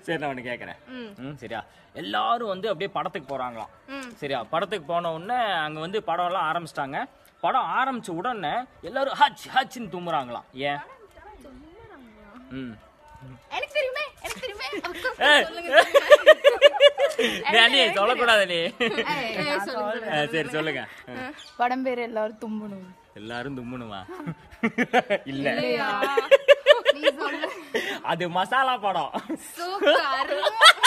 சரி நான் ஒன்று கேட்குறேன் ம். ம் சரியா எல்லாரும் வந்து அப்படியே படத்துக்கு போறாங்களாம் ம். சரியா படத்துக்கு போன உடனே அங்க வந்து படம் எல்லாம் ஆரம்பிச்சிட்டாங்க படம் ஆரம்பிச்ச உடனே எல்லாரும் ஹச் ஹச்னு தும்புறாங்களாம் ஏன் ம் எனக்கு தெரியுமே எனக்கு தெரியுமே ஏய். சொல்லுங்க நீ அண்ணி சொல்லக்கூடாது நீ ஏய், சொல்லுங்க ஆ, சரி சொல்லுங்க படம் பேர் எல்லாரும் தும்பணும் எல்லாரும் தும்முனுமா இல்ல இல்லையா? நீ சொல்லு அது மசாலா படம் சூப்பர்